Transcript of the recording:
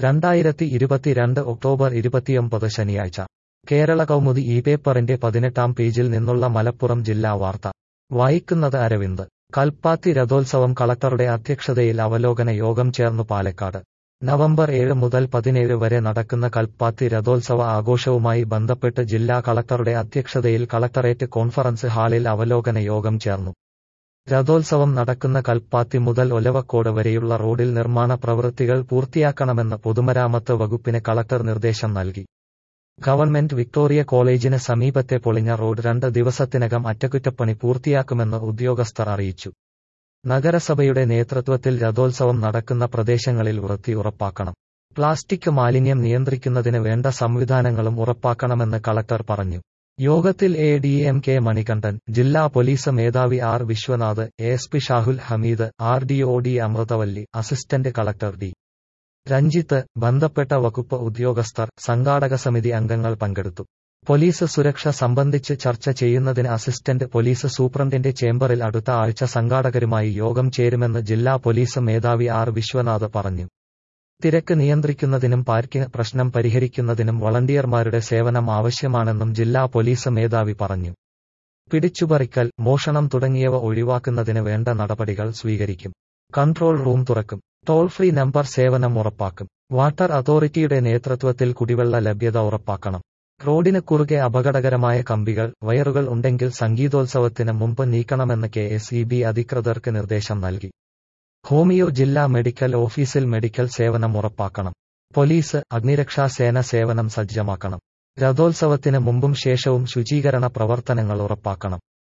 രണ്ടായിരത്തി ഇരുപത്തിരണ്ട് ഒക്ടോബർ ഇരുപത്തിയൊമ്പത് ശനിയാഴ്ച കേരള കൗമുദി ഈ പേപ്പറിന്റെ പതിനെട്ടാം പേജിൽ നിന്നുള്ള മലപ്പുറം ജില്ലാ വാർത്ത വായിക്കുന്നത് അരവിന്ദ് കൽപ്പാത്തി രഥോത്സവം കളക്ടറുടെ അധ്യക്ഷതയിൽ അവലോകന യോഗം ചേർന്നു പാലക്കാട് നവംബർ ഏഴ് മുതൽ പതിനേഴ് വരെ നടക്കുന്ന കൽപ്പാത്തി രഥോത്സവ ആഘോഷവുമായി ബന്ധപ്പെട്ട് ജില്ലാ കളക്ടറുടെ അധ്യക്ഷതയിൽ കളക്ടറേറ്റ് കോൺഫറൻസ് ഹാളിൽ അവലോകന യോഗം ചേർന്നു രഥോത്സവം നടക്കുന്ന കൽപ്പാത്തി മുതൽ ഒലവക്കോട് വരെയുള്ള റോഡിൽ നിർമ്മാണ പ്രവൃത്തികൾ പൂർത്തിയാക്കണമെന്ന് പൊതുമരാമത്ത് വകുപ്പിന് കളക്ടർ നിർദ്ദേശം നൽകി ഗവൺമെന്റ് വിക്ടോറിയ കോളേജിന് സമീപത്തെ പൊളിഞ്ഞ റോഡ് രണ്ട് ദിവസത്തിനകം അറ്റകുറ്റപ്പണി പൂർത്തിയാക്കുമെന്ന് ഉദ്യോഗസ്ഥർ അറിയിച്ചു നഗരസഭയുടെ നേതൃത്വത്തിൽ രഥോത്സവം നടക്കുന്ന പ്രദേശങ്ങളിൽ വൃത്തി ഉറപ്പാക്കണം പ്ലാസ്റ്റിക് മാലിന്യം നിയന്ത്രിക്കുന്നതിന് വേണ്ട സംവിധാനങ്ങളും ഉറപ്പാക്കണമെന്ന് കളക്ടർ പറഞ്ഞു യോഗത്തിൽ A D M K Manikandan ജില്ലാ പോലീസ് മേധാവി R Vishwanath S P Shahul Hameed R D O D Amruthavalli assistant collector D Ranjith ബന്ധപ്പെട്ട വകുപ്പ് ഉദ്യോഗസ്ഥർ സംഘാടക സമിതി അംഗങ്ങൾ പങ്കെടുത്തു പോലീസ് സുരക്ഷ സംബന്ധിച്ച് ചർച്ച ചെയ്യുന്നതിന് അസിസ്റ്റന്റ് പോലീസ് സൂപ്രണ്ടിന്റെ ചേംബറിൽ അടുത്ത ആഴ്ച സംഘാടകരുമായി യോഗം ചേരുമെന്ന് ജില്ലാ പോലീസ് മേധാവി ആർ വിശ്വനാഥ് പറഞ്ഞു തിരക്ക് നിയന്ത്രിക്കുന്നതിനും പാർക്കിംഗ് പ്രശ്നം പരിഹരിക്കുന്നതിനും വളണ്ടിയർമാരുടെ സേവനം ആവശ്യമാണെന്നും ജില്ലാ പോലീസ് മേധാവി പറഞ്ഞു പിടിച്ചുപറിക്കൽ മോഷണം തുടങ്ങിയവ ഒഴിവാക്കുന്നതിന് വേണ്ട നടപടികൾ സ്വീകരിക്കും കൺട്രോൾ റൂം തുറക്കും ടോൾ ഫ്രീ നമ്പർ സേവനം ഉറപ്പാക്കും വാട്ടർ അതോറിറ്റിയുടെ നേതൃത്വത്തിൽ കുടിവെള്ള ലഭ്യത ഉറപ്പാക്കണം റോഡിന് കുറുകെ അപകടകരമായ കമ്പികൾ വയറുകൾ ഉണ്ടെങ്കിൽ സംഗീതോത്സവത്തിന് മുമ്പ് നീക്കണമെന്ന് കെ എസ് ഇ ബി അധികൃതർക്ക് നിർദ്ദേശം നൽകി ഹോമിയോ ജില്ലാ മെഡിക്കൽ ഓഫീസിൽ മെഡിക്കൽ സേവനം ഉറപ്പാക്കണം പോലീസ് അഗ്നിരക്ഷാ സേന സേവനം സജ്ജമാക്കണം രഥോത്സവത്തിന് മുമ്പും ശേഷവും ശുചീകരണ പ്രവർത്തനങ്ങൾ ഉറപ്പാക്കണം